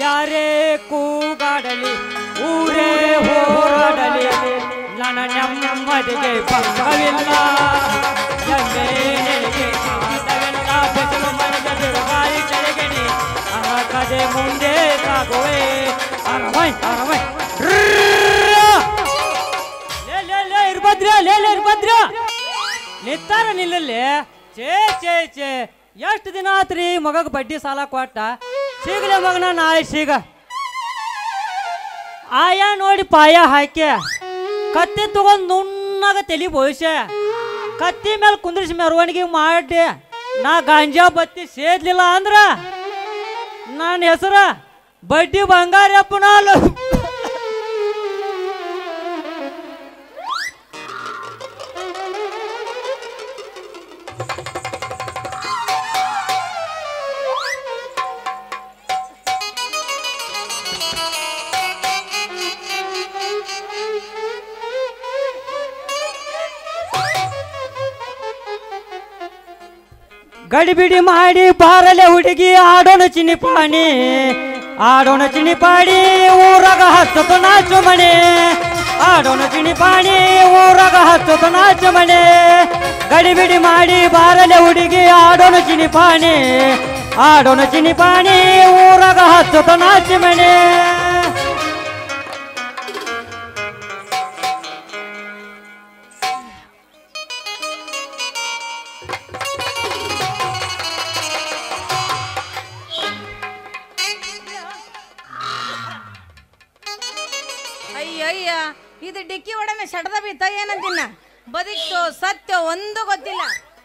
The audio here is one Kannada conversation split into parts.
ಯಾರೇ ಕೂಗಾಡಲಿ ಊರೇ ಹೋರಾಡಲಿ ನನ್ನ ನೆಮ್ಮದಿಗೆ ಭಂಗವಿಲ್ಲ ಎಮ್ಮೆ ನಿನಗೆ ಆಟವಿಲ್ಲ ಬೆಸಲು ಮನೆಗೆ ಬಿರುಗಾಳಿ ಚಳಿಗೆಣಿ ಅರಕದೆ ಮುಂದೆ ಸಾಗುವೆ ಅರವೈ ಅರವೈ ಲೇ ಲೇ ಲೇ ಇರ್ಬದ್ರ ಲೇ ಲೇ ಇರ್ಬದ್ರ ನಿತ್ತಾರ ನಿಲ್ಲಲ್ಲಿ ಚೇ ಚೇ ಚೇ ಎಷ್ಟು ದಿನ ಆತ್ರಿ ಮಗಗ್ ಬಡ್ಡಿ ಸಾಲ ಕೊಟ್ಟ ಸಿಗಲೆ ಮಗನ ನಾಳೆ ಸಿಗ ಆಯಾ ನೋಡಿ ಪಾಯ ಹಾಕಿ ಕತ್ತಿ ತಗೊಂಡ್ ನುಣ್ಣಗ ತಲಿ ಬೋಯ್ಸೆ ಕತ್ತಿ ಮೇಲೆ ಕುಂದ್ರಿಸಿ ಮೆರವಣಿಗೆ ಮಾಡಿ ನಾ ಗಾಂಜಾ ಬತ್ತಿ ಸೇದ್ಲಿಲ್ಲ ಅಂದ್ರ ನನ್ನ ಹೆಸರ ಬಡ್ಡಿ ಬಂಗಾರಪ್ಪನ ಗಡಿಬಿಡಿ ಮಾಡಿ ಬಾರಲೆ ಹುಡುಗಿ ಆಡೋಣ ಚಿನಿಪಾಣಿ ಆಡೋಣ ಚಿನಿಪಾಡಿ ಊರಾಗ ಹತ್ತದ ನಾಚು ಮನೆ ಆಡೋಣ ಚಿನಿಪಾಣಿ ಊರಾಗ ಹತ್ತದ ನಾಚು ಮನೆ ಗಡಿಬಿಡಿ ಮಾಡಿ ಬಾರಲೆ ಹುಡುಗಿ ಆಡೋಣ ಚಿನಿಪಾಣಿ ಆಡೋಣ ಚಿನಿಪಾಣಿ ಊರಾಗ ಹತ್ತದ ನಾಚು ಮನೆ ಅಯ್ಯಯ್ಯ ಇದು ಡಿಕ್ಕಿ ಒಡನೆ ಶಟದ ಬಿತ್ತ ಏನಂತಿನ್ನ ಬದುಕ್ತು ಸತ್ಯ ಒಂದು ಗೊತ್ತಿಲ್ಲ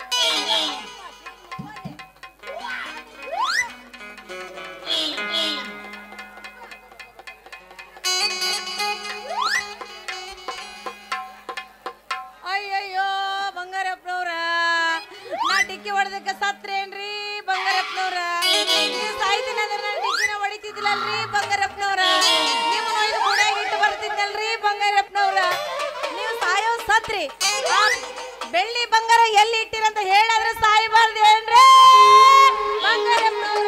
ಅಯ್ಯಯ್ಯೋ ಬಂಗಾರಪ್ಪನವ್ರ ನಾ ಡಿಕ್ಕಿ ಹೊಡೆದಕ್ಕೆ ಸತ್ರೇನ್ರಿ ಬಂಗಾರಪ್ಪನವ್ರ ನೀವು ಸಾಯ್ತೀನಿ ಅಂದ್ರೆ ನಾನು ಡಿಕ್ಕಿನ ಹೊಡಿತಿದ್ದಿಲ್ಲಲ್ರಿ ಬಂಗಾರಪ್ಪನವ್ರ ನಿಮ್ಮ ಇದು ಕೂಡ ಇಟ್ಟು ಬರ್ತಿದ್ದಲ್ರಿ ಬಂಗಾರಪ್ಪನವ್ರ ನೀವು ಸಾಯೋ ಸತ್ರಿ ಆ ಬೆಳ್ಳಿ ಬಂಗಾರ ಎಲ್ಲಿ ಇಟ್ಟಿರಂತ ಹೇಳಾದ್ರೆ ಸಾಯಬಾರ್ದು ಏನ್ರಿ ಬಂಗಾರಪ್ಪನವ್ರ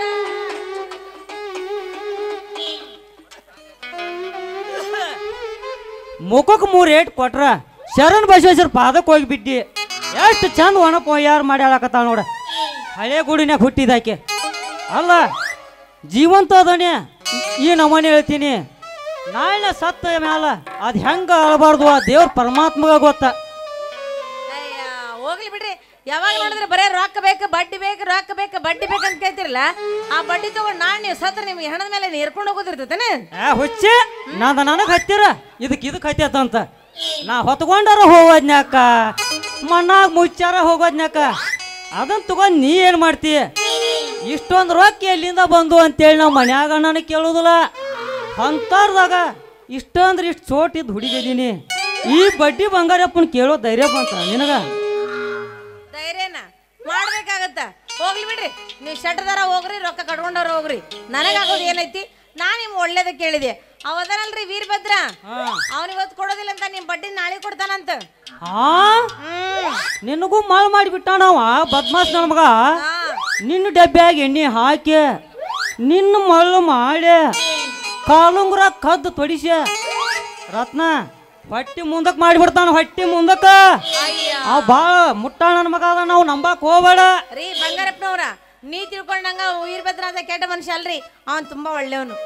ಮುಖಕ್ಕೆ ಮೂರು ಏಟ್ ಕೊಟ್ರ ಶರಣ್ ಬಸವೇಶ್ವರ ಪಾದಕ್ಕೆ ಹೋಗಿ ಬಿದ್ದಿ ಎಷ್ಟು ಚಂದ ಒಣಪ ಯಾರು ಮಾಡಿ ಹೇಳಕತ್ತಾಳ ನೋಡ ಹಳೆ ಗುಡಿನ್ಯಾಗ ಹುಟ್ಟಿದಾಕೆ ಅಲ್ಲ ಜೀವಂತ ಅದನೆ ಈ ನಮನೆ ಹೇಳ್ತೀನಿ ನಾಳೆ ಸತ್ತ ಮ್ಯಾಲ ಅದು ಹೆಂಗ ಅಳಬಾರ್ದು ಆ ದೇವ್ರ ಪರಮಾತ್ಮಗ ಗೊತ್ತ ಅಯ್ಯ ಹೋಗ್ಲಿ ಬಿಡ್ರಿ ಯಾವಾಗ ನೋಡಿದ್ರೆ ಬರೇ ರೊಕ್ಕ ಬೇಕು ಬಡ್ಡಿ ಬೇಕು ರೊಕ್ಕ ಬೇಕು ಬಡ್ಡಿ ಬೇಕು ಅಂತ ಕೇಳ್ತಿರಲ್ಲ ಆ ಬಡ್ಡಿ ತಗೊಂಡು ನಾನು ನೀವು ಸತ್ರ ನಿಮ್ಗೆ ಹೆಣದ ಮೇಲೆ ನೀರ್ಕೊಂಡು ಹೋಗೋದಿರ್ತೇನೆ ಆ ಹುಚ್ಚಿ ನಾದ ನನಗೆ ಹತ್ತಿರ ಇದಕ್ಕೆ ಇದಕ್ಕೆ ಹತ್ತೈತಂತ ನಾ ಹೊತ್ಕೊಂಡಾರ ಹೋಗೋದ್ನ್ಯಾಕ ಮಣ್ಣಾಗ ಮುಚ್ಚಾರ ಹೋಗೋದ್ನ್ಯಾಕ ಅದನ್ನ ತಗೊಂಡ್ ನೀ ಏನು ಮಾಡ್ತಿ ಇಷ್ಟೊಂದು ರೊಕ್ಕ ಎಲ್ಲಿಂದ ಬಂದು ಅಂತೇಳಿ ನಾವು ಮನ್ಯಾಗ ನನಗೆ ಕೇಳೋದಿಲ್ಲ ಅಂತಾರ್ದಾಗ ಇಷ್ಟ ಅಂದ್ರೆ ಇಷ್ಟು ಚೋಟ್ ಇದ್ದು ಹುಡುಗಿದೀನಿ ಈ ಬಡ್ಡಿ ಬಂಗಾರಪ್ಪನ ಕೇಳೋ ಧೈರ್ಯ ಬಂತ ನಿನಗ ಧೈರ್ಯನ ಮಾಡ್ಬೇಕಾಗತ್ತ ಹೋಗ್ಲಿ ಬಿಡ್ರಿ ನೀವು ಶೆಟ್ರದಾರ ಹೋಗ್ರಿ ರೊಕ್ಕ ಕಟ್ಕೊಂಡವ್ರ ಹೋಗ್ರಿ ನನಗಾಗೋದು ಏನೈತಿ ನಾನು ನಿಮ್ ಒಳ್ಳೇದ ಕೇಳಿದೆ ಅವದನಲ್ರಿ ವೀರಭದ್ರ ಅವನ್ ಇವತ್ತು ಕೊಡೋದಿಲ್ಲ ಅಂತ ನಿಮ್ ಬಡ್ಡಿ ನಾಳೆ ಕೊಡ್ತಾನಂತ ಆ ಹ್ಮ್ ನಿನಗೂ ಮಾಲ್ ಮಾಡಿಬಿಟ್ಟ ನಾವ ಬದ್ಮಾಸ್ ನನ್ನ ಮಗ ಹಾ. ನಿನ್ನ ಡಬ್ಬ್ಯಾಗ ಎಣ್ಣೆ ಹಾಕಿ ನಿನ್ನ ಮಳ್ಳು ಮಾಡಿ ಕಾಲುಂಗುರ ಕದ್ದು ತೊಡಿಸ್ಯ ರತ್ನ ಹೊಟ್ಟಿ ಮುಂದಕ್ಕೆ ಮಾಡಿಬಿಡ್ತಾನ ಹೊಟ್ಟಿ ಮುಂದಕ್ಕ ಅಯ್ಯ ಅವ್ ಭಾಳ ಮುಟ್ಟಾಳ ನನ್ನ ಮಗ ಅದ ನಾವು ನಂಬಕ್ ಹೋಗ್ಬೇಡ ರೀ ಬಂಗಾರಪ್ಪನವ್ರ ನೀ ತಿಳ್ಕೊಂಡಂಗ ವೀರಭದ್ರ ಅಂತ ಕೆಟ್ಟ ಮನುಷ್ಯ ಅಲ್ರಿ ಅವನ್ ತುಂಬಾ ಒಳ್ಳೆಯವನು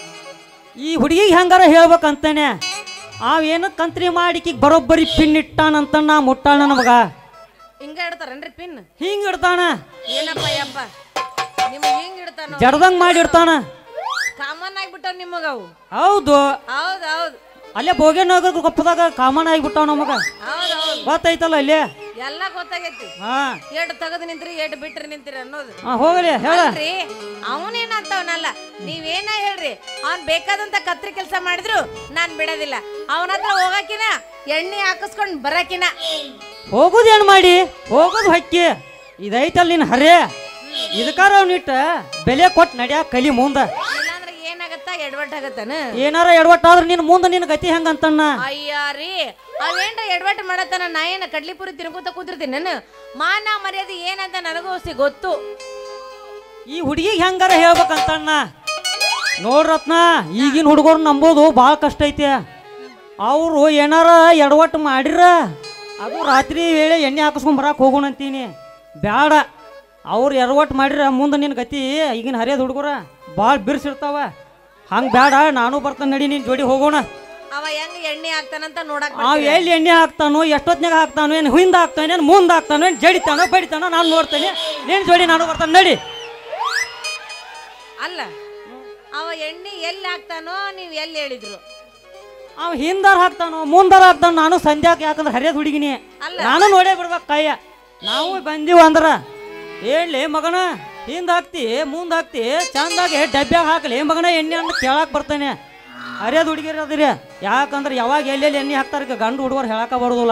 ಈ ಹುಡುಗಿಗೆ ಹೆಂಗಾರ ಹೇಳ್ಬೇಕಂತಾನೆ ಅವ್ ಏನು ಕಂತ್ರಿ ಮಾಡಿಕಿಗೆ ಬರೋಬ್ಬರಿ ಪಿನ್ ಇಟ್ಟಾನಂತ ನಾ ಮುಟ್ಟಾಳ ನನ್ನ ಮಗ ಹಿಂಗ ಇಡ್ತಾರನ್ರಿ ಪಿನ್ ಹಿಂಗ್ ಇಡ್ತಾನ ಏನಪ್ಪ ಯಪ್ಪ ನಿಮ್ಗೆ ಹಿಂಗ್ ಇಡ್ತಾನ ಜಡ್ದಂಗ್ ಮಾಡಿ ಇಡ್ತಾನ ಕಾಮನ್ ಆಗ್ಬಿಟ್ಟವ್ ನಿಮಗ ಅವು ಹೌದು ಹೌದ್ ಹೌದ್ ಅಲ್ಲೇ ಭೋಗೇನಗರ ಗೊಪ್ಪದಾಗ ಕಾಮನ್ ಆಗಿಬಿಟ್ಟಾವ ನಮಗ ಹೌದ್ ಹೌದ್ ಗೊತ್ತೈತಲ್ಲ ಅಲ್ಲೇ ಎಲ್ಲ ಗೊತ್ತಾಗೈತಿ ಹಾ ಏಟ್ ತೆಗೆದು ನಿಂತ್ರಿ ಏಟ್ ಬಿಟ್ರಿ ನಿಂತ್ರಿ ಅನ್ನೋದು ಹಾ ಹೋಗಲಿ ಹೇಳ ಅಲ್ರಿ ಅವನೇನಂತವನಲ್ಲ ನೀವೇನ ಹೇಳ್ರಿ ಅವ್ನ್ ಬೇಕಾದಂತ ಕತ್ರಿ ಕೆಲಸ ಮಾಡಿದ್ರು ನಾನ್ ಬಿಡೋದಿಲ್ಲ ಅವನ ಹತ್ರ ಹೋಗಕಿನ ಎಣ್ಣೆ ಹಾಕಿಸ್ಕೊಂಡ್ ಬರಕಿನ ಹೋಗುದು ಏನ್ ಮಾಡಿ ಹೋಗೋದು ಹಕ್ಕಿ ಇದೈತಲ್ಲ ನಿನ್ ಹರೇ ಇದಕ್ಕಾರ ಅವ್ನಿಟ್ಟ ಬೆಲೆ ಕೊಟ್ಟು ನಡ್ಯಾಕ ಕಲಿ ಮುಂದ ಇಲ್ಲಾಂದ್ರೆ ಏನಾಗತ್ತ ಎಡ್ವಟ್ ಆಗತ್ತನ ಏನಾರ ಎಡವಟ್ಟಾದ್ರೆ ನಿನ್ ಮುಂದೆ ನಿನ್ ಗತಿ ಹೆಂಗಂತಣ್ಣ ಅಯ್ಯ ರೀ ಅವೇನ್ರ ಎಡ್ವಟ್ ಮಾಡತ್ತಾನ ನಾ ಏನ ಕಡ್ಲಿಪುರಿ ತಿನ್ಕೋತ ಕೂತಿರ್ತೀನಿ ನಾನು ಮಾನ ಮರ್ಯಾದೆ ಏನಂತ ನನಗೂ ಅಷ್ಟೇ ಗೊತ್ತು ಈ ಹುಡುಗಿಗೆ ಹೆಂಗಾರ ಹೇಳ್ಬೇಕಂತಣ್ಣ ನೋಡ್ರತ್ನ ಈಗಿನ ಹುಡುಗರು ನಂಬೋದು ಭಾಳ ಕಷ್ಟ ಐತೆ ಅವರು ಏನಾರ ಎಡವಟ್ಟು ಮಾಡಿರ ಅದು ರಾತ್ರಿ ವೇಳೆ ಎಣ್ಣೆ ಹಾಕಿಸ್ಕೊಂಡ್ ಬರಕ್ಕೆ ಹೋಗೋಣ ಅಂತೀನಿ ಬ್ಯಾಡ ಅವ್ರು ಎಡವಟ್ಟು ಮಾಡಿರ ಮುಂದೆ ನಿನ್ನ ಗತಿ ಈಗಿನ ಹರಿಯದ ಹುಡುಗರ ಭಾಳ ಬಿರ್ಸಿರ್ತಾವ ಹಂಗೆ ಬೇಡ ನಾನು ಬರ್ತಾನೆ ನಡಿ ನಿನ್ನ ಜೋಡಿ ಹೋಗೋಣ ಅವ ಹೆಂಗ್ ಎಣ್ಣೆ ಹಾಕ್ತಾನಂತ ನೋಡಕ್ ಅವ್ ಎಲ್ಲಿ ಎಣ್ಣೆ ಹಾಕ್ತಾನೋ ಎಷ್ಟೊತ್ನಾಗ ಹಾಕ್ತಾನೋ ಏನು ಹಿಂದೆ ಹಾಕ್ತಾನೋ ಏನು ಮುಂದೆ ಹಾಕ್ತಾನೋ ಏನು ಜಡಿತಾನೋ ಬಡಿತಾನೋ ನಾನು ನೋಡ್ತೇನೆ ನಿನ್ನ ಜೋಡಿ ನಾನು ಬರ್ತಾನೆ ನಡಿ ಅಲ್ಲ ಅವ ಎಣ್ಣೆ ಎಲ್ಲಿ ಹಾಕ್ತಾನೋ ನೀವ್ ಎಲ್ಲಿ ಹೇಳಿದ್ರು ಅವ್ ಹಿಂದಾರ ಹಾಕ್ತಾನೋ ಮುಂದಾರ ಹಾಕ್ತಾನೋ ನಾನು ಸಂಧ್ಯಾಕ ಯಾಕಂದ್ರೆ ಹರಿಯದ ಹುಡುಗಿನಿ ಅಲ್ಲ. ನಾನು ನೋಡೇ ಬಿಡ್ಬೇಕು ಕೈಯ ನಾವು ಬಂದೀವ ಅಂದ್ರ ಹೇಳಿ ಮಗನ ಹಿಂದ್ ಹಾಕ್ತಿ ಮುಂದ್ ಹಾಕ್ತಿ ಚಂದಾಗಿ ಡಬ್ಬ್ಯಾಗ ಹಾಕಲಿ ಮಗನ ಎಣ್ಣೆ ಅಂತ ಕೇಳಕ್ ಬರ್ತೇನೆ ಹರಿಯದ ಹುಡುಗಿರಿ ಅದಿರಿ ಯಾಕಂದ್ರೆ ಯಾವಾಗ ಎಲ್ಲೆಲ್ಲಿ ಎಣ್ಣೆ ಹಾಕ್ತಾರ ಗಂಡು ಹುಡುಗರು ಹೇಳಕ ಬರೋದಿಲ್ಲ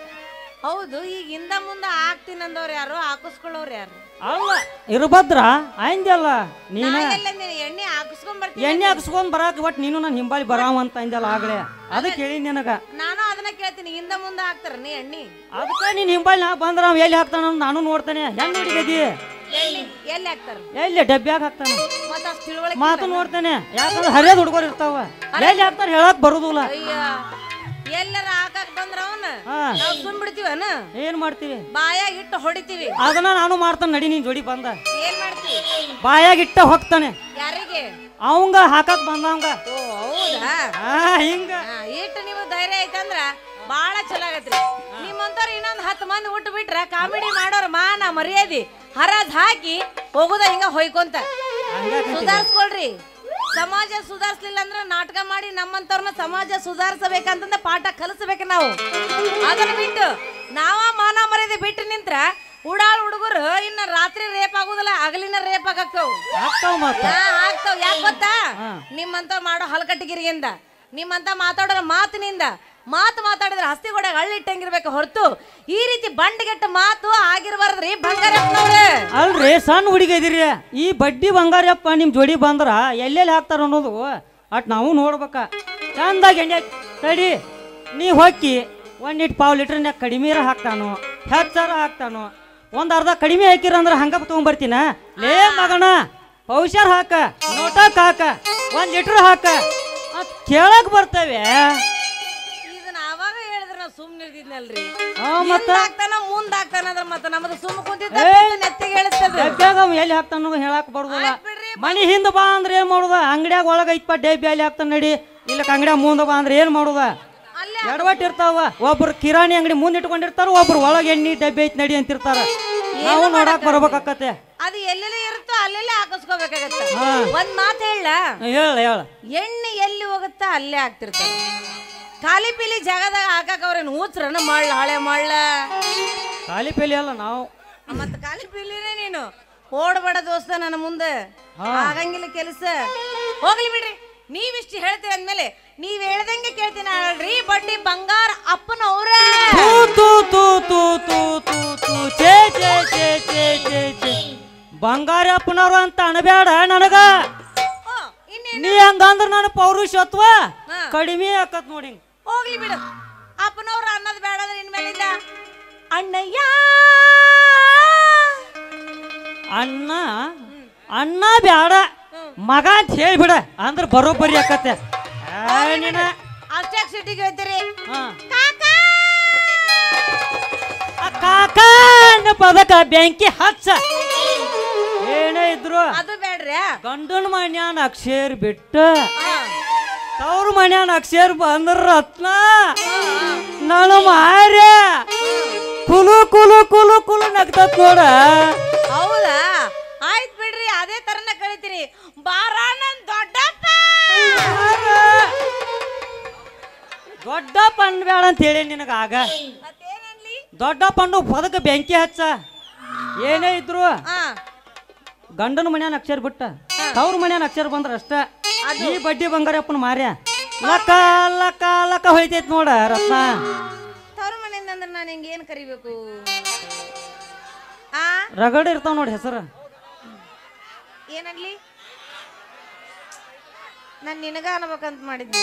ಹೌದು ಈಗ ಹಿಂದ ಮುಂದ ಹಾಕ್ತೀನಂದವ್ರು ಯಾರು ಹಾಕಿಸ್ಕೊಳ್ಳೋರು ಯಾರು ಅಲ್ಲ ಇರ್ಬದ್ರ ಅಂದ್ಯಲ್ಲ ನೀನ ನಾ ಎಲ್ಲ ನೀನು ಎಣ್ಣೆ ಹಾಕಿಸ್ಕೊಂಡ್ ಬರ್ತೀನಿ ಎಣ್ಣೆ ಹಾಕ್ಸ್ಕೊಂಡ್ ಬರಾಕ ಒಟ್ ನೀನು ನಾನು ಹಿಂಬಾಲಿ ಬರಾವ ಅಂತ ಅಂದ್ಯಲ್ಲ ಆಗ್ಲೇ ಅದಕ್ಕೆ ಹೇಳಿ ನಿನಗ ನಾನು ಅದನ್ನ ಕೇಳ್ತೀನಿ ಹಿಂದ ಮುಂದ ಹಾಕ್ತಾರ ನೀ ಎಣ್ಣೆ ಅದಕ್ಕೆ ನೀನು ಹಿಂಬಾಲಿ ನಾ ಬಂದ್ರ ಅವ್ ಎಲ್ಲಿ ಹಾಕ್ತಾನ ಅಂತ ನಾನು ನೋಡ್ತೇನೆ ಹೆಂಗ್ ಹುಡುಗದಿ ಎಣ್ಣೆ ಎಲ್ಲಿ ಹಾಕ್ತಾರ ಎಲ್ಲಿ ಡಬ್ಬ್ಯಾಗ ಹಾಕ್ತಾನ ಮತ್ತ ಅಷ್ಟು ತಿಳುವಳಿಕೆ ಮಾತು ನೋಡ್ತೇನೆ ಯಾಕಂದ್ರೆ ಹರಿಯದ ಹುಡುಗರು ಇರ್ತಾವ ಎಲ್ಲಿ ಹಾಕ್ತಾರ ಹೇಳಕ್ ಬರುದಿಲ್ಲ ಅಯ್ಯ ಎಲ್ಲರ ಹಾಕಕ್ ಬಂದ್ರ ಅವನ ಹಾ ನಾವ್ ಸುಮ್ ಬಿಡ್ತೀವನ ಏನ್ ಮಾಡ್ತೀವಿ ಬಾಯಾಗ ಇಟ್ಟು ಹೊಡಿತೀವಿ ಅದನ್ನ ನಾನು ಮಾಡ್ತಾನೆ ನಡಿ ನೀನ್ ಜೋಡಿ ಬಂದ ಏನ್ ಮಾಡ್ತೀವಿ ಬಾಯಾಗ ಇಟ್ಟ ಹೋಗ್ತಾನೆ ಯಾರಿಗೆ ಅವಂಗ ಹಾಕಕ್ ಬಂದವಂಗ ಓ ಹೌದಾ ಆ ಹಿಂಗ ಹಾ, ಇಟ್ಟು ನೀವು ಧೈರ್ಯ ಐತಂದ್ರ ಬಾಳ ಚಲೋ ಆಗತ್ರಿ ನಿಮ್ಮಂತವ್ರು ಇನ್ನೊಂದ್ ಹತ್ತು ಮಂದಿ ಊಟ ಬಿಟ್ರ ಕಾಮಿಡಿ ಮಾಡೋರ್ ಮಾನ ಮರ್ಯಾದಿ ಹರಾಜ್ ಹಾಕಿ ಹೋಗುದ ಹಿಂಗ ಹೊಯ್ಕೊಂತ ಸುಧಾರಿಸ್ಕೊಳ್ರಿ ಸಮಾಜ ಸುಧಾರಿಸ್ಲಿಲ್ಲ ಅಂದ್ರ ನಾಟಕ ಮಾಡಿ ನಮ್ಮಂತವ್ರನ್ನ ಸಮಾಜ ಸುಧಾರಿಸಬೇಕಂತಂದ ಪಾಠ ಕಲಿಸ್ಬೇಕು ನಾವು ಅದನ್ನ ಬಿಟ್ಟು ನಾವ ಮಾನ ಮರ್ಯಾದೆ ಬಿಟ್ಟು ನಿಂತ್ರ ಉಡಾಳ್ ಹುಡುಗರು ಇನ್ನ ರಾತ್ರಿ ರೇಪ್ ಆಗುದಿಲ್ಲ ಹಗಲಿನ ರೇಪ್ ಆಗಾಕ್ತಾವ್ ಆಗ್ತಾವ ಮತ್ತ ಯಾ, ಆಗ್ತಾವ್ ಯಾಕೆ ಗೊತ್ತಾ ಹಾ. ನಿಮ್ಮಂತ ಮಾಡೋ ಹಲಕಟ್ಟಿಗಿರಿಯಿಂದ ನಿಮ್ಮಂತ ಮಾತಾಡೋ ಮಾತಿನಿಂದ ಮಾತು ಮಾತಾಡಿದ್ರೆ ಹಸ್ತಿಗೋಡೆ ಹಳ್ಳಿಟ್ಟಂಗಿರ್ಬೇಕು ಹೊರತು ಈ ರೀತಿ ಬಂಡ್ಗೆಟ್ಟ ಮಾತು ಆಗಿರ್ಬಾರ್ದ್ರಿ ಬಂಗಾರಪ್ಪನವ್ರೆ ಅಲ್ರಿ ಸಣ್ಣ ಹುಡುಗಿ ಇದೀರಿ ಈ ಬಡ್ಡಿ ಬಂಗಾರಪ್ಪ ನಿಮ್ ಜೋಡಿ ಬಂದ್ರ ಎಲ್ಲೆಲ್ಲಿ ಹಾಕ್ತಾರ ಅನ್ನೋದು ಅಟ್ ನಾವು ನೋಡ್ಬೇಕ ಚಂದಾಗಿ ಎಣ್ಣೆ ಹಾಕಿ- ತಡಿ ನೀ ಹೊಕ್ಕಿ ಒಂದ್ ಇಟ್ ಪಾವ್ ಲೀಟರ್ನ್ಯಾಗ ಕಡಿಮೆ ಹಾಕ್ತಾನು ಹೆಚ್ಚಾರ ಹಾಕ್ತಾನು ಒಂದ್ ಅರ್ಧ ಕಡಿಮೆ ಹಾಕಿರ ಅಂದ್ರೆ ಹಂಗ ತಗೊಂಡ್ಬರ್ತೀನ ಲೇ ಮಗನ ಪೌಷರ್ ಹಾಕ ನೋಟಕ್ ಹಾಕ ಒಂದ್ ಲೀಟರ್ ಹಾಕ ಅದ್ ಕೇಳಕ್ ಬರ್ತವೆ ಇದನ್ನ ಅವಾಗ ಹೇಳಿದ್ರೆ ನಾವು ಸುಮ್ಮನೆ ಇರ್ತಿದ್ನಲ್ರಿ ಹಾ, ಮತ್ತ? ಆಗ್ತಾನ ಮುಂದ್ ಆಗ್ತಾನ ಅಂದ್ರೆ ಮತ್ತೆ ನಮ್ಮದು ಸುಮ್ಮ ಕುಂತಿದ್ದ ಏ, ನೆತ್ತಿಗೆ ಹೇಳ್ತದ ಡಬ್ಬ್ಯಾಗ ಅವ ಎಲ್ಲಿ ಹಾಕ್ತಾನ ಹೇಳಕ್ ಬರುದಿಲ್ಲ ಆಯ್ತ್ ಬಿಡ್ರಿ ಮನಿ ಹಿಂದ ಬಾ ಅಂದ್ರೆ ಏನ್ ಮಾಡುದ ಅಂಗಡ್ಯಾಗ ಒಳಗ ಐತ್ಪ ಡಬ್ಬಿ ಅಲ್ಲಿ ಹಾಕ್ತಾನ ನಡಿ ಇಲ್ಲ ಅಂಗಡ್ಯಾಗ ಮುಂದ ಬಾ ಅಂದ್ರೆ ಏನ್ ಮಾಡುದ ಅಲ್ಲೇ ಎಡವಟ್ ಇರ್ತಾವ ಒಬ್ರು ಕಿರಾಣಿ ಅಂಗಡಿ ಮುಂದ್ ಇಟ್ಕೊಂಡಿರ್ತಾರ ಒಬ್ರು ಒಳಗೆ ಎಣ್ಣಿ ಡಬ್ಬಿ ಐತ್ ನಡಿ ಅಂತಿರ್ತಾರ ನಾವು ನೋಡಕ್ ಬರ್ಬೇಕಾಕತ್ತೆ ಅದು ಎಲ್ಲೆಲ್ಲ ಇರುತ್ತೋ ಅಲ್ಲೆಲ್ಲ ಹಾಕಿಸ್ಕೋಬೇಕಾಗತ್ತ ಹಾ. ಒಂದ್ ಮಾತು ಹೇಳ ಹೇಳ ಹೇಳ ಎಣ್ಣೆ ಎಲ್ಲಿ ಹೋಗುತ್ತಾ ಅಲ್ಲೇ ಆಗ್ತಿರ್ತಾರೆ ಖಾಲಿ ಪೀಲಿ ಜಾಗದಾಗ ಹಾಕಕ್ ಅವ್ರೇನು ಹೂಚ್ರನ ಮಳ್ಳ ಹಳೆ ಮಳ್ಳ ಖಾಲಿ ಪೇಲಿ ಅಲ್ಲ ನಾವು ಮತ್ತ ಖಾಲಿ ಪೀಲಿನೇ ನೀನು ಓಡ್ಬೇಡ ದೋಸ್ತ ನನ್ನ ಮುಂದೆ ಆಗಂಗಿಲ್ಲ ಕೆಲಸ ಹೋಗ್ಲಿ ಬಿಡ್ರಿ ನೀವಿಷ್ಟು ಹೇಳ್ತೀರಿ ಅಂದ್ಮೇಲೆ ನೀವ್ ಹೇಳ್ದಂಗೆ ಕೇಳ್ತೀನಿ ಅಲ್ರಿ ಬಡ್ಡಿ ಬಂಗಾರ ಅಪ್ಪನವ್ರ ತೂ ತೂ ತೂ ತೂ ತೂ ತೂ ತೂ ಚೇ ಚೇ ಚೇ ಚೇ ಚೇ ಚೇ ಬಂಗಾರಪ್ಪನವ್ರು ಅಂತ ಅಣಬೇಡ ನನಗ ಓ, ಇನ್ನೇನ್ ನೀ ಹಂಗಂದ್ರ ನನ್ನ ಪೌರುಷತ್ವ ಹಾ. ಕಡಿಮೆ ಆಕತ್ ನೋಡಿ ಹೋಗ್ಲಿ ಬಿಡು ಅಪ್ಪನವ್ರ ಅನ್ನೋದು ಬೇಡ ಅಂದ್ರೆ ಇನ್ಮೇಲಿಂದ ಅಣ್ಣಯ್ಯ ಅಣ್ಣ ಅಣ್ಣ ಬ್ಯಾಡ ಮಗ ಅಂತ ಹೇಳ್ಬಿಡ ಅಂದ್ರ ಬರೋಬ್ಬರಿ ಆಕತ್ತೆ ಆ, ನೀನ ಅಷ್ಟೇ ಸಿಟಿಗೆ ಹೇಳ್ತೀರಿ ಹಾ. ಕಾಕಾ ಆ ಕಾಕ ಅನ್ನೋ ಪದಕ ಬೆಂಕಿ ಹಚ್ಚ ಏನೇ ಇದ್ರು ಅದು ಬೇಡ್ರಿ ಗಂಡನ ಮನ್ಯಾನ ಅಕ್ಷರ ಬಿಟ್ಟ ಹಾ. ತವ್ರ ಮನ್ಯಾನ ಅಕ್ಷರ ಬಂದ್ರ ರತ್ನ ನಾನು ಮಾರ್ಯ ಕುಲು ಕುಲು ಕುಲು ಕುಲು ನಗ್ತತ್ ನೋಡ ಹೌದಾ ಆಯ್ತ್ ಬಿಡ್ರಿ ಅದೇ ತರನ ಕಳಿತೀನಿ ಬಾರ ನನ್ ದೊಡ್ಡಪ್ಪ ದೊಡ್ಡ ಪಂಡ್ ಬೇಡ ಅಂತ ಹೇಳಿ ನಿನಗ ಆಗ ಮತ್ತೇನನ್ಲಿ ದೊಡ್ಡ ಪಂಡು ಪದಕ ಬೆಂಕಿ ಹಚ್ಚ ಏನೇ ಇದ್ರು ಹಾ ಗಂಡನ ಮನ್ಯಾನ ಅಕ್ಷರ ಬಿಟ್ಟ ತವ್ರ ಮನ್ಯಾನ ಅಕ್ಷರ ಬಂದ್ರ ಅಷ್ಟ ಈ ಬಡ್ಡಿ ಬಂಗಾರಪ್ಪನ ಮಾರ್ಯ ಲಕ್ಕ ಲಕ್ಕ ಲಕ್ಕ ಹೊಳಿತೈತ್ ನೋಡ ರತ್ನ ತವ್ರ ಮನೆಯಿಂದ ಅಂದ್ರೆ ನಾನು ಹಿಂಗೆ ಏನು ಕರಿಬೇಕು ಆ ರಗಡ ಇರ್ತಾವ ನೋಡಿ ಹೆಸರು ಏನನ್ಲಿ ನಾನು ನಿನಗ ಅನ್ಬೇಕಂತ ಮಾಡಿದ್ನಿ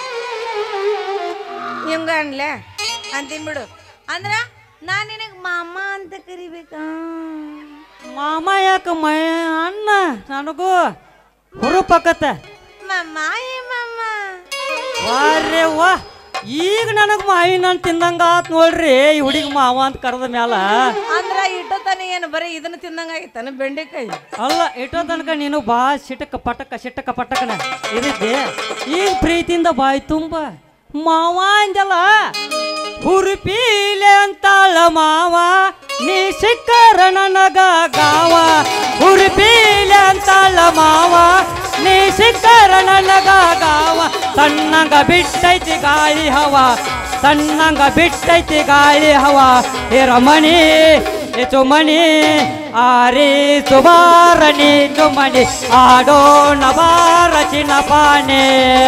ಹಿಂಗ ಅನ್ಲೆ ಅಂತೀನಿ ಬಿಡು ಅಂದ್ರ ನಾನು ನಿನಗೆ ಮಾಮ ಅಂತ ಕರಿಬೇಕಾ ಮಾಮ ಯಾಕ ಮೈ ಅಣ್ಣ ನನಗೂ ಹುರುಪಕ್ಕತ್ತ ಮಮ್ಮ ಏ ಮಮ್ಮ ವಾರೇ ವಾ ಈಗ ನನಗೆ ಮಾವಿನ ಹಣ್ಣು ತಿಂದಂಗ ಆತ್ ನೋಡ್ರಿ ಈ ಹುಡುಗಿ ಮಾವ ಅಂತ ಕರೆದ ಮ್ಯಾಲ ಅಂದ್ರ ಇಟ್ಟು ತಾನೆ ಏನು ಬರೀ ಇದನ್ನ ತಿಂದಂಗ ಆಗಿತ್ತಾನ ಬೆಂಡೆಕಾಯಿ ಅಲ್ಲ ಇಟ್ಟೋ ತನಕ ನೀನು ಬಾ ಸಿಟಕ ಪಟಕ ಸಿಟಕ ಪಟಕನ ಇರಿದ್ದೆ ಈಗ ಪ್ರೀತಿಯಿಂದ ಬಾಯಿ ತುಂಬ ಮಾವ ಅಂದಲ್ಲ ಹುರುಪೀಲೆ ಅಂತಾಳ ಮಾವ ನೀ ಸಿಕ್ಕರ ನನಗ ಗಾವ ಹುರುಪೀಲೆ ಅಂತಾಳ ಮಾವ ನೀ ಸಿಕ್ಕರ ನನಗ ಗಾವ ಸಣ್ಣಂಗ ಬಿಟ್ಟೈತಿ ಗಾಳಿ ಹವ ಸಣ್ಣಂಗ ಬಿಟ್ಟೈತಿ ಗಾಳಿ ಹವ ಹೇ ರಮಣಿ ಏ ಚುಮಣಿ ಆರಿ ಸುಬಾರಣಿ ಚುಮಣಿ ಆಡೋಣ ಬಾರ ಚಿನ್ನಪಾನೆ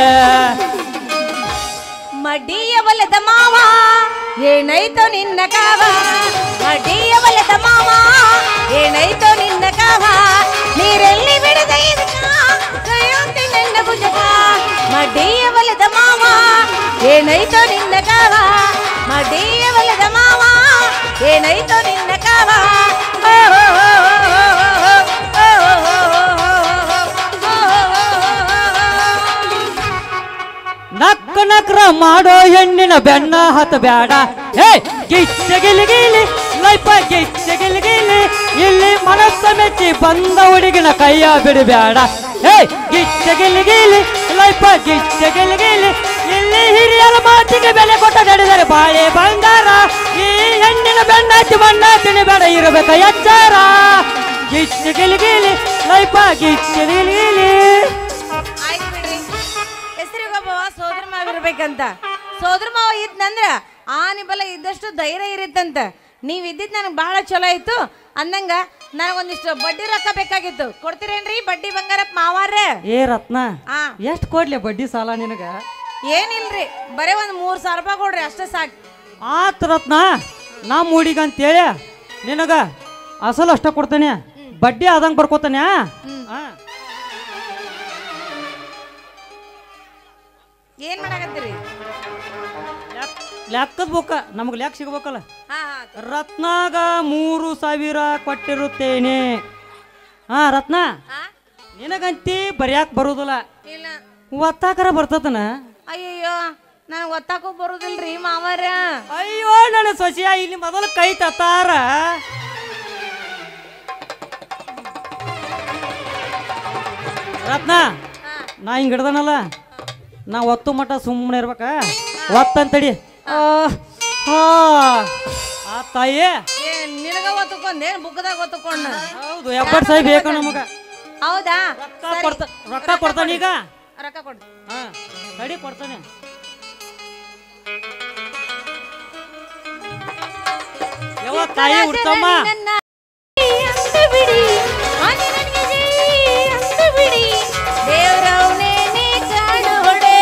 ಮಡಿಯ ಬಲದ ಮಾವ ಏನಾಯ್ತೋ ನಿನ್ನ ಕಾವ ಮಡಿಯ ಬಲದ ಮಾವ ಏನಾಯ್ತೋ ನಿನ್ನ ಕಾವ ನೀರೆಲ್ಲಿ ಬಿಡದ ಇದಕ್ಕ ಕೈಯೊಂದಿ ನನ್ನ ಭುಜಕ ಮಡಿಯ ಬಲದ ಮಾವ ಏನಾಯ್ತೋ ನಿನ್ನ ಕಾವ ಮಡಿಯ ಬಲದ ಮಾವ ಏನಾಯ್ತೋ ನಿನ್ನ ಕಾವ ಓ, ಓ, ಓ, ಓ, ಓ, ಓ, ಓ, ಓ, ಓ. ನಕ್ಕ ನಕ್ರ ಮಾಡೋ ಹೆಣ್ಣಿನ ಬೆನ್ನ ಹತ್ತ ಬ್ಯಾಡ ಹೇ ಗಿಚ್ಚ ಗಿಲಿ ಗಿಲಿ ಲೈಫ ಗಿಚ್ಚ ಗಿಲಿ ಗಿಲಿ ಇಲ್ಲಿ ಮನಸ್ಸ ಮೆಚ್ಚಿ ಬಂದ ಹುಡುಗಿನ ಕೈಯ ಬಿಡಬ್ಯಾಡ ಹೇ ಗಿಚ್ಚ ಗಿಲಿ ಗಿಲಿ ಲೈಫ ಗಿಚ್ಚ ಗಿಲಿ ಗಿಲಿ ಇಲ್ಲಿ ಹಿರಿಯರ ಮಾತಿಗೆ ಬೆಲೆ ಕೊಟ್ಟ ನಡೆದರೆ ಬಾಳೆ ಬಂಗಾರ ಈ ಹೆಣ್ಣಿನ ಬೆನ್ನ ಹಚ್ಚಿ ಬಣ್ಣ ತಿಣಿಬೇಡ ಇರಬೇಕ ಎಚ್ಚಾರ ಗಿಚ್ಚ ಗಿಲಿ ಗಿಲಿ ಲೈಫ ಗಿಚ್ಚ ಗಿಲಿ ಗಿಲಿ ಆಯ್ತು ಬಿಡ್ರಿ ಹೆಸರಿಗೊಬ್ಬವ ಸೋದರ ಮಾವ ಇರ್ಬೇಕಂತ ಸೋದರ ಮಾವ ಇದ್ನಂದ್ರ ಆ ನಿಬಲ ಇದ್ದಷ್ಟು ಧೈರ್ಯ ಇರುತ್ತಂತ ನೀವ್ ಇದ್ದಿದ್ ನನಗೆ ಬಹಳ ಚಲೋ ಆಯ್ತು ಅಂದಂಗ ನನಗೊಂದಿಷ್ಟು ಬಡ್ಡಿ ರೊಕ್ಕ ಬೇಕಾಗಿತ್ತು ಕೊಡ್ತೀರೇನ್ರಿ ಬಡ್ಡಿ ಬಂಗಾರಪ್ಪ ಮಾವಾರ್ರೆ ಏ ರತ್ನ ಆ ಎಷ್ಟು ಕೊಡ್ಲಿ ಬಡ್ಡಿ ಸಾಲ ನಿನಗ ಏನಿಲ್ರಿ ಬರೇ ಒಂದ್ ಮೂರ್ ಸಾವಿರ ರೂಪಾಯಿ ಕೊಡ್ರಿ ಅಷ್ಟೇ ಸಾಕು ಆತ್ ರತ್ನ ನಮ್ಮ ಹುಡುಗ ಅಂತೇಳಿ ನಿನಗ ಅಸಲು ಅಷ್ಟ ಕೊಡ್ತಾನೆ ಬಡ್ಡಿ ಆದಂಗೆ ಬರ್ಕೋತಾನೆ ಏನ್ ಮಾಡಕತ್ತೀರಿ ಲೆಕ್ಕದ ಬುಕ್ಕ ನಮಗೆ ಲೆಕ್ಕ ಸಿಗ್ಬೇಕಲ್ಲ ಹಾ ಹಾ ರತ್ನಾಗ ಮೂರು ಸಾವಿರ ಕೊಟ್ಟಿರುತ್ತೇನೆ ಹಾ ರತ್ನ ಹಾ ನಿನಗಂತಿ ಬರ್ಯಾಕ ಬರುದಿಲ್ಲ ಇಲ್ಲ ಒತ್ತಾಕರ ಬರ್ತತನ ಅಯ್ಯಯ್ಯೋ ನನಗೆ ಒತ್ತಾಕೂ ಬರುದಿಲ್ರಿ ಮಾವಾರ ಅಯ್ಯೋ ನನ್ನ ಸೊಸಿಯ ಇಲ್ಲಿ ಮೊದಲು ಕೈ ತತ್ತಾರ ರತ್ನ ಹಾ ನಾ ಹಿಂಗ್ ಹಿಡ್ದನಲ್ಲ ನಾ ಒತ್ತು ಮಟ್ಟ ಸುಮ್ಮನೆ ಇರ್ಬೇಕ ಒತ್ತಂತಡಿ ಆ, ಹಾ. ಆ ತಾಯಿ ಏ ನಿನಗ ಒತ್ತುಕೊಂಡೇನ್ ಬುಕ್ಕದಾಗ ಒತ್ತುಕೊಂಡ ಹೌದು ಎಪ್ಪತ್ತು ಸಾವಿರ ಬೇಕು ನಮಗ ಹೌದಾ ರೊಕ್ಕ ಕೊಡ್ತ ರೊಕ್ಕ ಕೊಡ್ತಾನೀಗ ರೊಕ್ಕ ಕೊಡು ಹಾ ತಡಿ ಕೊಡ್ತಾನೆ ಯಾವ ತಾಯಿ ಹುಡ್ತಮ್ಮ ನನ್ನ ಅಂದು ಬಿಡಿ ಆನೆ ನನಗೆ ಜೈ ಅಂದು ಬಿಡಿ ದೇವ್ರವ್ನೇ ನೀ ಕಾಣು ಹೊಡೆ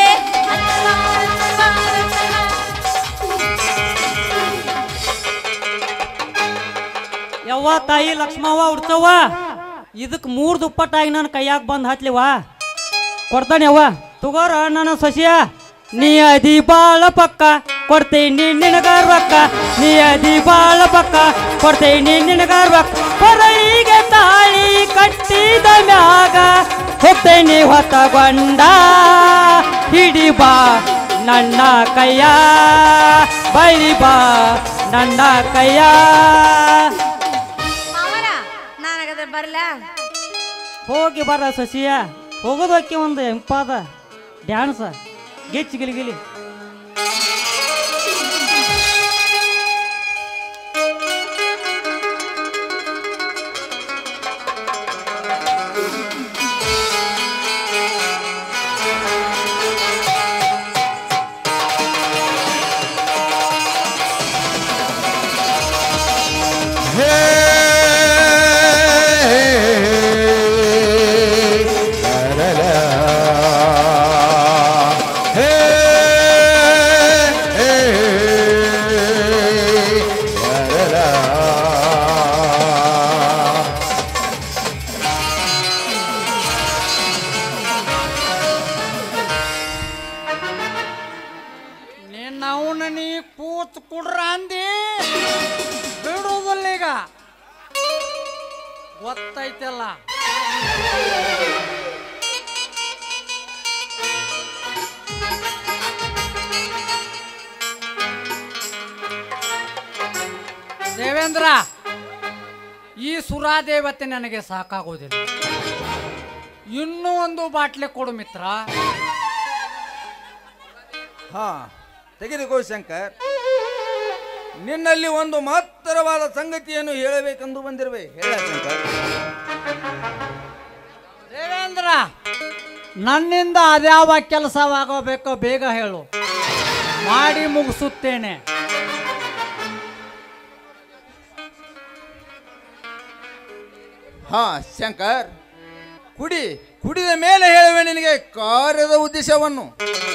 ಯವ್ವ ತಾಯಿ ಲಕ್ಷ್ಮವ್ವ ಹುಡ್ತವ್ವ ಇದಕ್ಕೆ ಮೂರು ದುಪ್ಪಟ್ಟಾಗಿ ನನ್ನ ಕೈಯಾಗ ಬಂದು ಹತ್ಲಿವ ಕೊಡ್ತಾನೆ ಯವ್ವ ತಗೋರ ನನ್ನ ಸೊಸಿಯ ನೀ ಅದಿ ಬಾಳ ಪಕ್ಕ ಕೊಡ್ತೀನಿ ನಿನಗ ರೊಕ್ಕ ನೀ ಅದಿ ಬಾಳ ಪಕ್ಕ ಕೊಡ್ತೀನಿ ನಿನಗ ರೊಕ್ಕ ಹೊರಳಿಗೆ ತಾಳಿ ಕಟ್ಟಿದ ಮ್ಯಾಗ ಹೊತ್ತೇನಿ ಹೊತ್ತಗೊಂಡ ಹಿಡಿ ಬಾ ನನ್ನ ಕೈಯ ಬಳಿ ಬಾ ನನ್ನ ಕೈಯ ಮಾವರ ನನಗದ ಬರ್ಲ ಹೋಗಿ ಬರ ಸಸಿಯ ಹೋಗೋದಕ್ಕೆ ಒಂದು ಎಂಪಾದ ಡ್ಯಾನ್ಸ್ ಗಿಚ್ಚಿ ಗಿಲಿ ಗಿಲಿ ನಿನ್ನ ಅವನ ನೀ ಕೂತ್ ಕುಡ್ರ ಅಂದಿ ಬಿಡುವುದಿಲ್ಲ ಈಗ ಗೊತ್ತೈತಲ್ಲ ದೇವೇಂದ್ರ ಈ ಸುರಾದೇವತೆ ನನಗೆ ಸಾಕಾಗೋದಿಲ್ಲ ಇನ್ನೂ ಒಂದು ಬಾಟ್ಲಿ ಕೊಡು ಮಿತ್ರ ಹಾ ತೆಗೆದುಕೋ ಶಂಕರ್ ನಿನ್ನಲ್ಲಿ ಒಂದು ಮಹತ್ತರವಾದ ಸಂಗತಿಯನ್ನು ಹೇಳಬೇಕೆಂದು ಬಂದಿರುವೆ ಹೇಳ ಶಂಕರ್ ದೇವೇಂದ್ರ ನನ್ನಿಂದ ಅದ್ಯಾವ ಕೆಲಸವಾಗಬೇಕೋ ಬೇಗ ಹೇಳು ಮಾಡಿ ಮುಗಿಸುತ್ತೇನೆ ಹಾ ಶಂಕರ್ ಕುಡಿ ಕುಡಿದ ಮೇಲೆ ಹೇಳುವೆ ನಿನಗೆ ಕಾರ್ಯದ ಉದ್ದೇಶವನ್ನು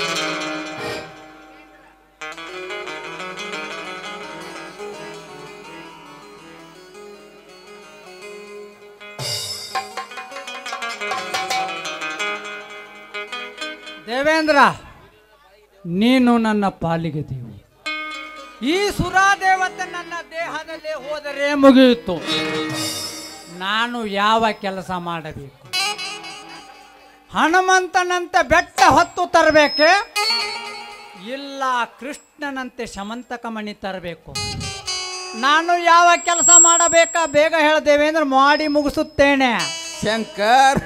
ದೇವೇಂದ್ರ ನೀನು ನನ್ನ ಪಾಲಿಗೆ ದೇವು ಈ ಸುರಾದೇವತೆ ನನ್ನ ದೇಹದಲ್ಲಿ ಹೋದರೆ ಮುಗಿಯಿತು ನಾನು ಯಾವ ಕೆಲಸ ಮಾಡಬೇಕು ಹನುಮಂತನಂತೆ ಬೆಟ್ಟ ಹೊತ್ತು ತರಬೇಕೆ ಇಲ್ಲ ಕೃಷ್ಣನಂತೆ ಶಮಂತಕ ಮಣಿ ತರಬೇಕು ನಾನು ಯಾವ ಕೆಲಸ ಮಾಡಬೇಕಾ ಬೇಗ ಹೇಳ ದೇವೇಂದ್ರ ಮಾಡಿ ಮುಗಿಸುತ್ತೇನೆ ಶಂಕರ್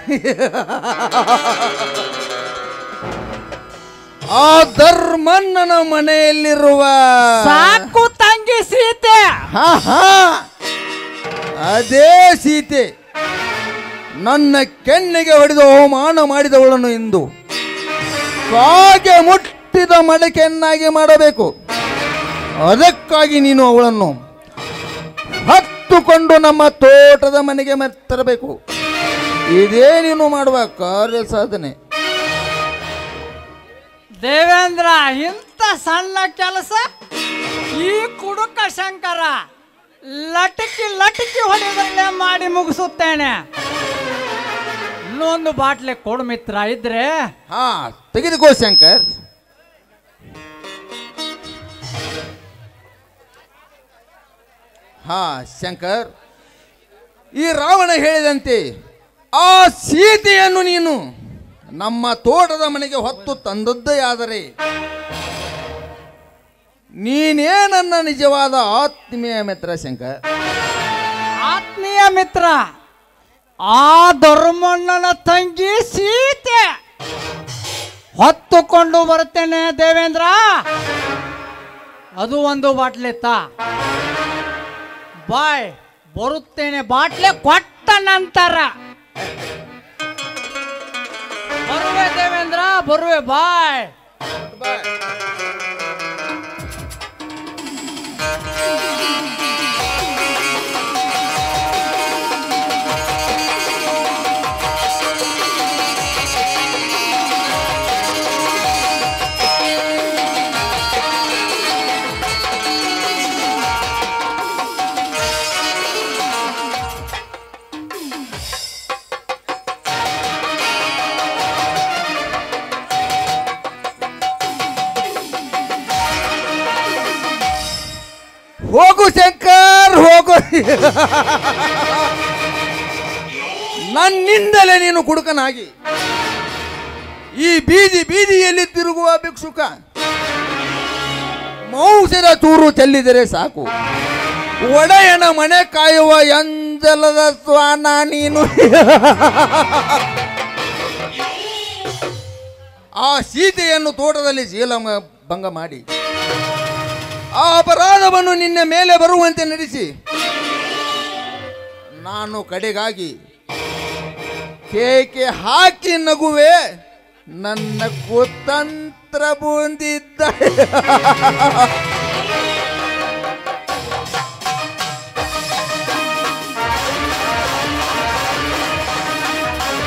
ಆ ಧರ್ಮಣ್ಣನ ಮನೆಯಲ್ಲಿರುವ ಸಾಕು ತಂಗಿ ಸೀತೆ ಹಾ ಹಾ ಅದೇ ಸೀತೆ ನನ್ನ ಕೆನ್ನೆಗೆ ಹೊಡೆದು ಅವಮಾನ ಮಾಡಿದವಳನ್ನು ಇಂದು ಕಾಗೆ ಮುಟ್ಟಿದ ಮಡಕೆಯನ್ನಾಗಿ ಮಾಡಬೇಕು ಅದಕ್ಕಾಗಿ ನೀನು ಅವಳನ್ನು ಹತ್ತುಕೊಂಡು ನಮ್ಮ ತೋಟದ ಮನೆಗೆ ಮ- ತರಬೇಕು ಇದೇ ನೀನು ಮಾಡುವ ಕಾರ್ಯ ಸಾಧನೆ ದೇವೇಂದ್ರ ಇಂಥ ಸಣ್ಣ ಕೆಲಸ ಈ ಕುಡುಕ ಶಂಕರ ಲಟಕಿ ಲಟಕಿ ಹೊಡೆದಲ್ಲೇ ಮಾಡಿ ಮುಗಿಸುತ್ತೇನೆ ಇನ್ನೊಂದು ಬಾಟ್ಲಿ ಕೊಡು ಮಿತ್ರ ಇದ್ರೆ ಹಾ ತೆಗೆದುಕೋ ಶಂಕರ್ ಹಾ ಶಂಕರ್ ಈ ರಾವಣ ಹೇಳಿದಂತೆ ಆ ಸೀತೆಯನ್ನು ನೀನು ನಮ್ಮ ತೋಟದ ಮನೆಗೆ ಹೊತ್ತು ತಂದದ್ದೇ ಆದರೆ ನೀನೇ ನನ್ನ ನಿಜವಾದ ಆತ್ಮೀಯ ಮಿತ್ರ ಶಂಕರ್ ಆತ್ಮೀಯ ಮಿತ್ರ ಆ ಧರ್ಮಣ್ಣನ ತಂಗಿ ಸೀತೆ ಹೊತ್ತುಕೊಂಡು ಬರುತ್ತೇನೆ ದೇವೇಂದ್ರ ಅದು ಒಂದು ಬಾಟ್ಲಿ ತಾ ಬಾಯ್ ಬರುತ್ತೇನೆ ಬಾಟ್ಲೆ ಕೊಟ್ಟ ನಂತರ ಬರುವೆ ದೇವೇಂದ್ರ ಬರುವೆ ಬಾಯ್ ಹೋಗು ಶಂಕರ್ ಹೋಗು ನನ್ನಿಂದಲೇ ನೀನು ಕುಡುಕನಾಗಿ ಈ ಬೀದಿ ಬೀದಿಯಲ್ಲಿ ತಿರುಗುವ ಭಿಕ್ಷುಕ ಮೌಸದ ಚೂರು ಚೆಲ್ಲಿದರೆ ಸಾಕು ಒಡೆಯನ ಮನೆ ಕಾಯುವ ಎಂಜಲದ ಸ್ವಾನ ನೀನು ಆ ಸೀತೆಯನ್ನು ತೋಟದಲ್ಲಿ ಶೀಲ ಭಂಗ ಮಾಡಿ ಆ ಅಪರಾಧವನ್ನು ನಿನ್ನ ಮೇಲೆ ಬರುವಂತೆ ನಡೆಸಿ ನಾನು ಕಡೆಗಾಗಿ ಕೇಕೆ ಹಾಕಿ ನಗುವೆ ನನ್ನ ಕುತಂತ್ರ ಬೂಂದಿದ್ದ